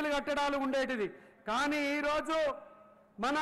ఫీజులు కట్టడాలు ఉండేటిది కానీ ఈరోజు మన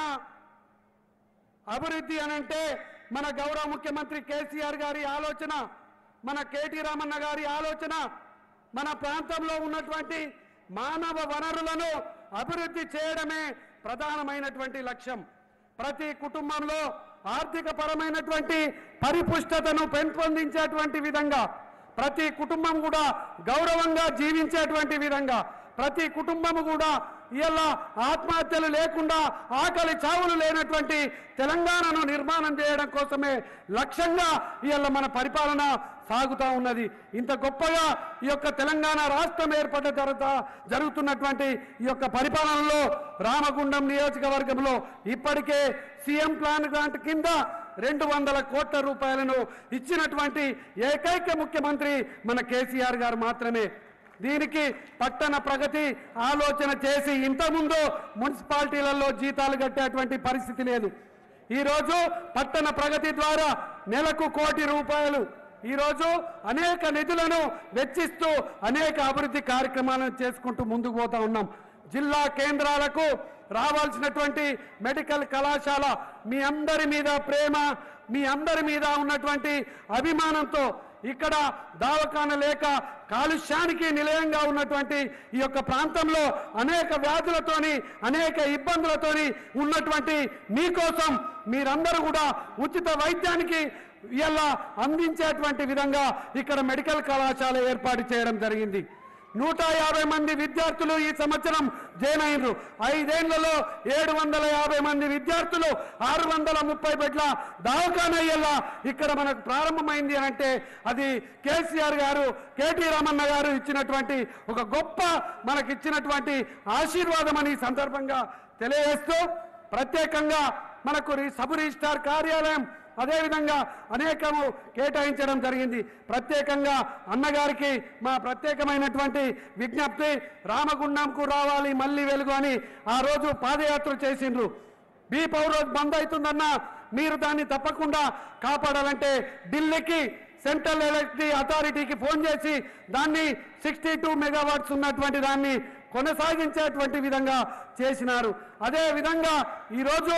అభివృద్ధి అనంటే మన గౌరవ ముఖ్యమంత్రి కేసీఆర్ గారి ఆలోచన మన కేటీ రామన్న గారి ఆలోచన మన ప్రాంతంలో ఉన్నటువంటి మానవ వనరులను అభివృద్ధి చేయడమే ప్రధానమైనటువంటి లక్ష్యం ప్రతి కుటుంబంలో ఆర్థిక పరమైనటువంటి పరిపుష్టతను పెంపొందించేటువంటి విధంగా ప్రతి కుటుంబం కూడా గౌరవంగా జీవించేటువంటి విధంగా ప్రతి కుటుంబము కూడా ఇలా ఆత్మహత్యలు లేకుండా ఆకలి చావులు లేనటువంటి తెలంగాణను నిర్మాణం చేయడం కోసమే లక్ష్యంగా ఇవాళ మన పరిపాలన సాగుతూ ఉన్నది ఇంత గొప్పగా ఈ యొక్క తెలంగాణ రాష్ట్రం ఏర్పడ్డ తర్వాత జరుగుతున్నటువంటి ఈ యొక్క పరిపాలనలో రామగుండం నియోజకవర్గంలో ఇప్పటికే సీఎం ప్లాన్ గ్రాంట్ కింద రెండు వందల కోట్ల రూపాయలను ఇచ్చినటువంటి ఏకైక ముఖ్యమంత్రి మన కేసీఆర్ గారు మాత్రమే దీనికి పట్టణ ప్రగతి ఆలోచన చేసి ఇంతకుముందు మున్సిపాలిటీలలో జీతాలు కట్టేటువంటి పరిస్థితి లేదు ఈరోజు పట్టణ ప్రగతి ద్వారా నెలకు కోటి రూపాయలు ఈరోజు అనేక నిధులను వెచ్చిస్తూ అనేక అభివృద్ధి కార్యక్రమాలను చేసుకుంటూ ముందుకు పోతా ఉన్నాం జిల్లా కేంద్రాలకు రావాల్సినటువంటి మెడికల్ కళాశాల మీ అందరి మీద ప్రేమ మీ అందరి మీద ఉన్నటువంటి అభిమానంతో ఇక్కడ దావకాన లేక కాలుష్యానికి నిలయంగా ఉన్నటువంటి ఈ యొక్క ప్రాంతంలో అనేక వ్యాధులతోని అనేక ఇబ్బందులతోని ఉన్నటువంటి మీకోసం మీరందరూ కూడా ఉచిత వైద్యానికి ఇలా అందించేటువంటి విధంగా ఇక్కడ మెడికల్ కళాశాల ఏర్పాటు చేయడం జరిగింది నూట యాభై మంది విద్యార్థులు ఈ సంవత్సరం జాయిన్ అయినరు ఐదేళ్లలో ఏడు వందల యాభై మంది విద్యార్థులు ఆరు వందల ముప్పై బెడ్ల దావకానయ్యేలా ఇక్కడ మనకు ప్రారంభమైంది అని అంటే అది కేసీఆర్ గారు కేటీ రామన్న గారు ఇచ్చినటువంటి ఒక గొప్ప మనకి ఇచ్చినటువంటి ఆశీర్వాదం అని ఈ సందర్భంగా తెలియజేస్తూ ప్రత్యేకంగా మనకు రి- సబ్ రిజిస్టార్ కార్యాలయం అదేవిధంగా అనేకము కేటాయించడం జరిగింది ప్రత్యేకంగా అన్నగారికి మా ప్రత్యేకమైనటువంటి విజ్ఞప్తి రామగుండంకు రావాలి మళ్ళీ వెలుగు అని ఆ రోజు పాదయాత్ర చేసిండ్రు బీ పౌరోజ్ బంద్ అవుతుందన్నా మీరు దాన్ని తప్పకుండా కాపాడాలంటే ఢిల్లీకి సెంట్రల్ ఎలక్ట్రిసిటీ అథారిటీకి ఫోన్ చేసి దాన్ని సిక్స్టీ టూ మెగావాట్స్ ఉన్నటువంటి దాన్ని కొనసాగించేటువంటి విధంగా చేసినారు అదే విధంగా ఈరోజు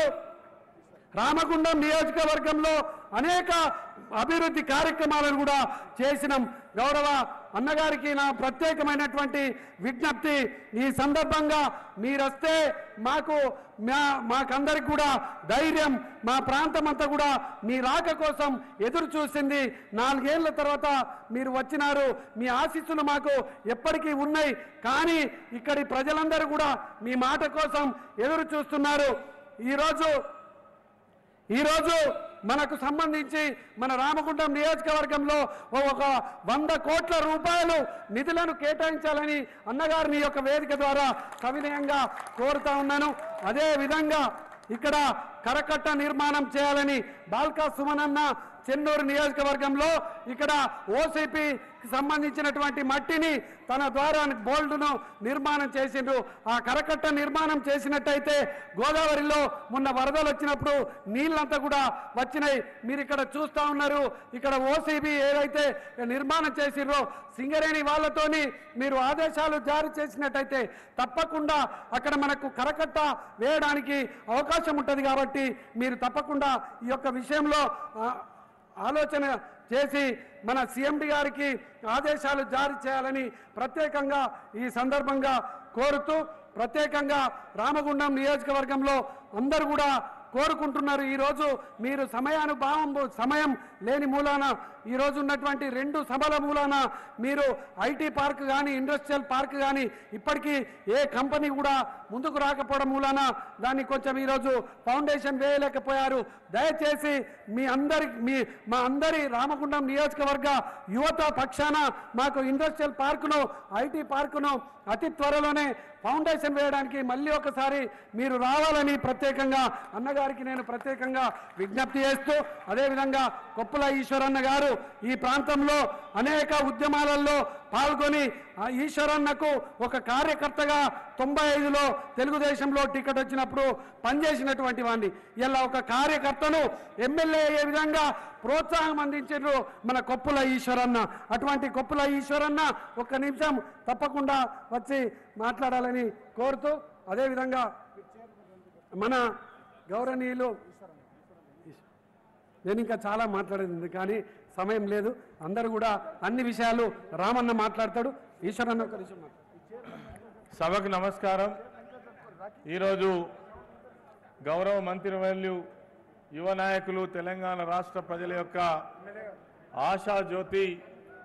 రామగుండం నియోజకవర్గంలో అనేక అభివృద్ధి కార్యక్రమాలను కూడా చేసినాం గౌరవ అన్నగారికి నా ప్రత్యేకమైనటువంటి విజ్ఞప్తి ఈ సందర్భంగా మీరొస్తే మాకు మా మాకందరికి కూడా ధైర్యం మా ప్రాంతం అంతా కూడా మీ రాక కోసం ఎదురు చూసింది నాలుగేళ్ల తర్వాత మీరు వచ్చినారు మీ ఆశీస్సులు మాకు ఎప్పటికీ ఉన్నాయి కానీ ఇక్కడి ప్రజలందరూ కూడా మీ మాట కోసం ఎదురు చూస్తున్నారు ఈరోజు ఈరోజు మనకు సంబంధించి మన రామగుండం నియోజకవర్గంలో ఓ ఒక వంద కోట్ల రూపాయలు నిధులను కేటాయించాలని అన్నగారిని ఈ యొక్క వేదిక ద్వారా సవినయంగా కోరుతా ఉన్నాను అదే విధంగా ఇక్కడ కరకట్ట నిర్మాణం చేయాలని బాల్కా సుమనన్న చెన్నూరు నియోజకవర్గంలో ఇక్కడ ఓసీపీకి సంబంధించినటువంటి మట్టిని తన ద్వారా బోల్డ్ను నిర్మాణం చేసిండ్రు ఆ కరకట్ట నిర్మాణం చేసినట్టయితే గోదావరిలో మొన్న వరదలు వచ్చినప్పుడు నీళ్ళంతా కూడా వచ్చినాయి మీరు ఇక్కడ చూస్తా ఉన్నారు ఇక్కడ ఓసీబీ ఏదైతే నిర్మాణం చేసిర్రో సింగరేణి వాళ్ళతోని మీరు ఆదేశాలు జారీ చేసినట్టయితే తప్పకుండా అక్కడ మనకు కరకట్ట వేయడానికి అవకాశం ఉంటుంది కాబట్టి మీరు తప్పకుండా ఈ యొక్క విషయంలో ఆ, ఆలోచన చేసి మన సీఎండి గారికి ఆదేశాలు జారీ చేయాలని ప్రత్యేకంగా ఈ సందర్భంగా కోరుతూ ప్రత్యేకంగా రామగుండం నియోజకవర్గంలో అందరూ కూడా కోరుకుంటున్నారు ఈరోజు మీరు సమయానుభావం సమయం లేని మూలాన ఈరోజు ఉన్నటువంటి రెండు సభల మూలాన మీరు ఐటీ పార్క్ కానీ ఇండస్ట్రియల్ పార్క్ కానీ ఇప్పటికీ ఏ కంపెనీ కూడా ముందుకు రాకపోవడం మూలాన దాన్ని కొంచెం ఈరోజు ఫౌండేషన్ వేయలేకపోయారు దయచేసి మీ అందరి మీ మా అందరి రామగుండం నియోజకవర్గ యువత పక్షాన మాకు ఇండస్ట్రియల్ పార్కును ఐటీ పార్కును అతి త్వరలోనే ఫౌండేషన్ వేయడానికి మళ్ళీ ఒకసారి మీరు రావాలని ప్రత్యేకంగా అన్నగారు గారికి నేను ప్రత్యేకంగా విజ్ఞప్తి చేస్తూ అదేవిధంగా కొప్పుల ఈశ్వరన్న గారు ఈ ప్రాంతంలో అనేక ఉద్యమాలలో పాల్గొని ఆ ఈశ్వరన్నకు ఒక కార్యకర్తగా తొంభై ఐదులో తెలుగుదేశంలో టికెట్ వచ్చినప్పుడు పనిచేసినటువంటి వాడిని ఇలా ఒక కార్యకర్తను ఎమ్మెల్యే అయ్యే విధంగా ప్రోత్సాహం అందించారు మన కొప్పుల ఈశ్వరన్న అటువంటి కొప్పుల ఈశ్వరన్న ఒక్క నిమిషం తప్పకుండా వచ్చి మాట్లాడాలని కోరుతూ అదేవిధంగా మన గౌరవనీయులు నేను ఇంకా చాలా మాట్లాడేది ఉంది కానీ సమయం లేదు అందరూ కూడా అన్ని విషయాలు రామన్న మాట్లాడతాడు ఈశ్వరన్న ఒక నిమిషం మాట్లాడు. సభకు నమస్కారం ఈరోజు గౌరవ మంత్రివర్యులు యువ నాయకులు తెలంగాణ రాష్ట్ర ప్రజల యొక్క ఆశా జ్యోతి